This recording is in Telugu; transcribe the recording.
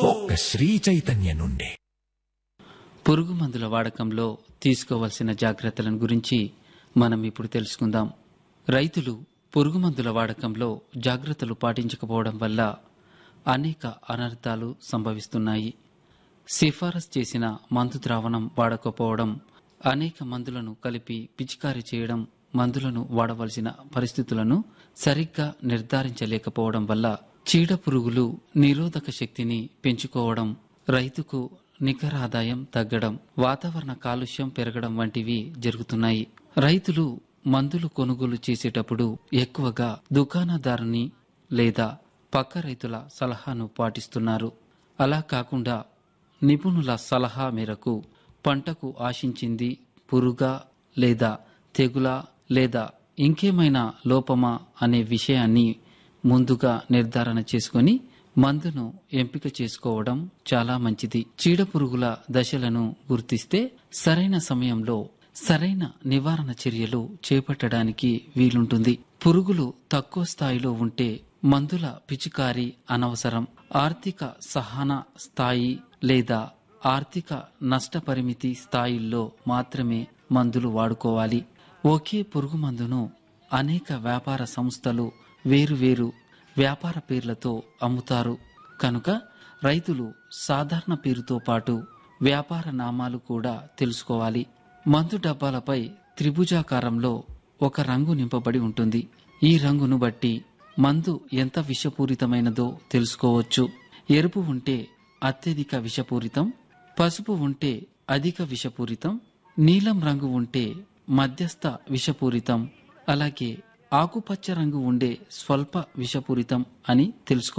ఒక్క శ్రీ చైతన్య నుండి పురుగు మందుల వాడకంలో తీసుకోవలసిన జాగ్రత్తలను గురించి మనం ఇప్పుడు తెలుసుకుందాం రైతులు పురుగు మందుల వాడకంలో జాగ్రత్తలు పాటించకపోవడం వల్ల అనేక అనర్థాలు సంభవిస్తున్నాయి సిఫారసు చేసిన మందు ద్రావణం వాడకపోవడం అనేక మందులను కలిపి పిచికారీ చేయడం మందులను వాడవలసిన పరిస్థితులను సరిగ్గా నిర్ధారించలేకపోవడం వల్ల చీడ పురుగులు నిరోధక శక్తిని పెంచుకోవడం రైతుకు నికర ఆదాయం తగ్గడం వాతావరణ కాలుష్యం పెరగడం వంటివి జరుగుతున్నాయి రైతులు మందులు కొనుగోలు చేసేటప్పుడు ఎక్కువగా దుకాణదారుని లేదా పక్క రైతుల సలహాను పాటిస్తున్నారు అలా కాకుండా నిపుణుల సలహా మేరకు పంటకు ఆశించింది పురుగా లేదా తెగుల లేదా ఇంకేమైనా లోపమా అనే విషయాన్ని ముందుగా నిర్ధారణ చేసుకొని మందును ఎంపిక చేసుకోవడం చాలా మంచిది చీడపురుగుల దశలను గుర్తిస్తే సరైన సమయంలో సరైన నివారణ చర్యలు చేపట్టడానికి వీలుంటుంది పురుగులు తక్కువ స్థాయిలో ఉంటే మందుల పిచికారి అనవసరం ఆర్థిక సహన స్థాయి లేదా ఆర్థిక నష్టపరిమితి స్థాయిల్లో మాత్రమే మందులు వాడుకోవాలి ఒకే పురుగు మందును అనేక వ్యాపార సంస్థలు వేరువేరు వ్యాపార పేర్లతో అమ్ముతారు కనుక రైతులు సాధారణ పేరుతో పాటు వ్యాపార నామాలు కూడా తెలుసుకోవాలి మందు డబ్బాలపై త్రిభుజాకారంలో ఒక రంగు నింపబడి ఉంటుంది ఈ రంగును బట్టి మందు ఎంత విషపూరితమైనదో తెలుసుకోవచ్చు ఎరుపు ఉంటే అత్యధిక విషపూరితం పసుపు ఉంటే అధిక విషపూరితం నీలం రంగు ఉంటే మధ్యస్థ విషపూరితం అలాగే ఆకుపచ్చ రంగు ఉండే స్వల్ప విషపూరితం అని తెలుసుకో